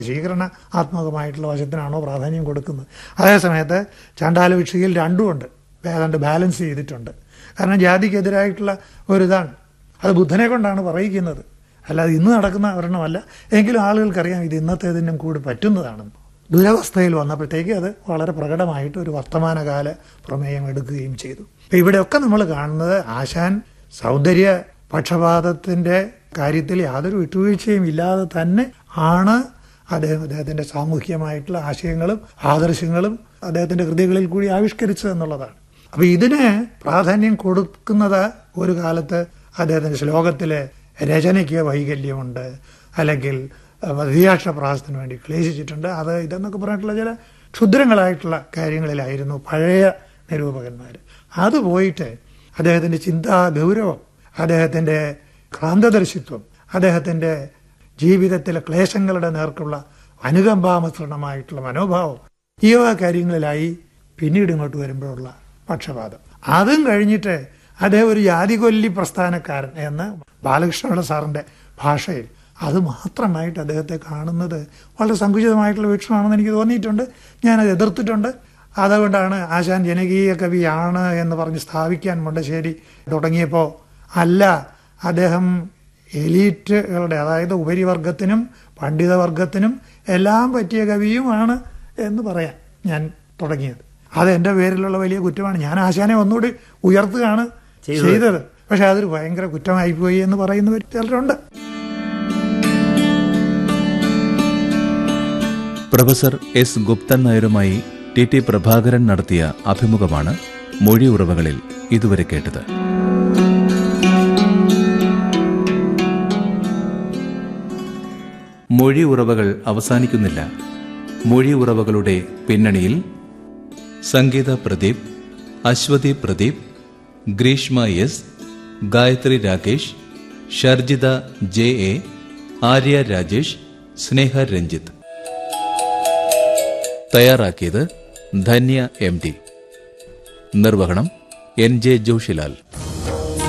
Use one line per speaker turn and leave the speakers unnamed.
സ്വീകരണാത്മകമായിട്ടുള്ള വശത്തിനാണോ പ്രാധാന്യം കൊടുക്കുന്നത് അതേസമയത്ത് ചാണ്ടാല വിഷയിൽ രണ്ടുമുണ്ട് ഏതാണ്ട് ബാലൻസ് ചെയ്തിട്ടുണ്ട് കാരണം ജാതിക്കെതിരായിട്ടുള്ള ഒരിതാണ് അത് ബുദ്ധനെ കൊണ്ടാണ് പറയിക്കുന്നത് അല്ലാതെ ഇന്ന് നടക്കുന്ന ഒരെണ്ണമല്ല എങ്കിലും ആളുകൾക്കറിയാം ഇത് ഇന്നത്തേതിനും കൂടി പറ്റുന്നതാണെന്ന് ദുരവസ്ഥയിൽ വന്നപ്പോഴത്തേക്ക് അത് വളരെ പ്രകടമായിട്ട് ഒരു വർത്തമാനകാല പ്രമേയം എടുക്കുകയും ചെയ്തു അപ്പൊ ഇവിടെയൊക്കെ നമ്മൾ കാണുന്നത് ആശാൻ സൗന്ദര്യ പക്ഷപാതത്തിന്റെ കാര്യത്തിൽ യാതൊരു വിട്ടുവീഴ്ചയും ഇല്ലാതെ തന്നെ ആണ് അദ്ദേഹം അദ്ദേഹത്തിന്റെ സാമൂഹ്യമായിട്ടുള്ള ആശയങ്ങളും ആദർശങ്ങളും അദ്ദേഹത്തിന്റെ കൃതികളിൽ കൂടി ആവിഷ്കരിച്ചത് എന്നുള്ളതാണ് അപ്പൊ ഇതിന് പ്രാധാന്യം കൊടുക്കുന്നത് ഒരു കാലത്ത് അദ്ദേഹത്തിന്റെ ശ്ലോകത്തിലെ രചനയ്ക്ക് വൈകല്യമുണ്ട് അല്ലെങ്കിൽ മധ്യാക്ഷപ്രാസത്തിന് വേണ്ടി ക്ലേശിച്ചിട്ടുണ്ട് അത് ഇതെന്നൊക്കെ പറഞ്ഞിട്ടുള്ള ചില ക്ഷുദ്രങ്ങളായിട്ടുള്ള കാര്യങ്ങളിലായിരുന്നു പഴയ നിരൂപകന്മാർ അത് പോയിട്ട് അദ്ദേഹത്തിന്റെ ചിന്താ ഗൗരവം അദ്ദേഹത്തിന്റെ ക്രാന്തദർശിത്വം അദ്ദേഹത്തിന്റെ ജീവിതത്തിലെ ക്ലേശങ്ങളുടെ നേർക്കുള്ള അനുകമ്പാമസൃണമായിട്ടുള്ള മനോഭാവം ഈ വക കാര്യങ്ങളിലായി പിന്നീട് ഇങ്ങോട്ട് വരുമ്പോഴുള്ള പക്ഷപാതം അതും കഴിഞ്ഞിട്ട് അദ്ദേഹം ഒരു ജാതികൊല്ലി പ്രസ്ഥാനക്കാരൻ എന്ന് ബാലകൃഷ്ണപിള്ള സാറിന്റെ ഭാഷയിൽ അത് മാത്രമായിട്ട് അദ്ദേഹത്തെ കാണുന്നത് വളരെ സങ്കുചിതമായിട്ടുള്ള വീക്ഷണമാണെന്ന് എനിക്ക് തോന്നിയിട്ടുണ്ട് ഞാനത് എതിർത്തിട്ടുണ്ട് അതുകൊണ്ടാണ് ആശാൻ ജനകീയ കവിയാണ് എന്ന് പറഞ്ഞ് സ്ഥാപിക്കാൻ മുണ്ടശ്ശേരി തുടങ്ങിയപ്പോൾ അല്ല അദ്ദേഹം എലീറ്റുകളുടെ അതായത് ഉപരിവർഗത്തിനും പണ്ഡിതവർഗത്തിനും എല്ലാം പറ്റിയ കവിയുമാണ് എന്ന് പറയാൻ ഞാൻ തുടങ്ങിയത് അത് എൻ്റെ പേരിലുള്ള വലിയ കുറ്റമാണ് ഞാൻ ആശാനെ ഒന്നുകൂടി ഉയർത്തുകയാണ് ചെയ്തത് പക്ഷെ അതൊരു ഭയങ്കര കുറ്റമായി പോയി എന്ന് പറയുന്നവർ ചിലരുണ്ട്
പ്രൊഫസർ എസ് ഗുപ്തൻ നായരുമായി ടി ടി പ്രഭാകരൻ നടത്തിയ അഭിമുഖമാണ് മൊഴി ഉറവകളിൽ ഇതുവരെ കേട്ടത് മൊഴി ഉറവകൾ അവസാനിക്കുന്നില്ല മൊഴി ഉറവകളുടെ പിന്നണിയിൽ Sangeetha Pradeep Aswathy Pradeep Greeshma S Gayathri Rakesh Sharjitha J A Arya Rajesh Sneha Ranjith തയ്യാറാക്കിയത് ധന്യ എം ടി നിർവഹണം എൻ ജെ ജോഷിലാൽ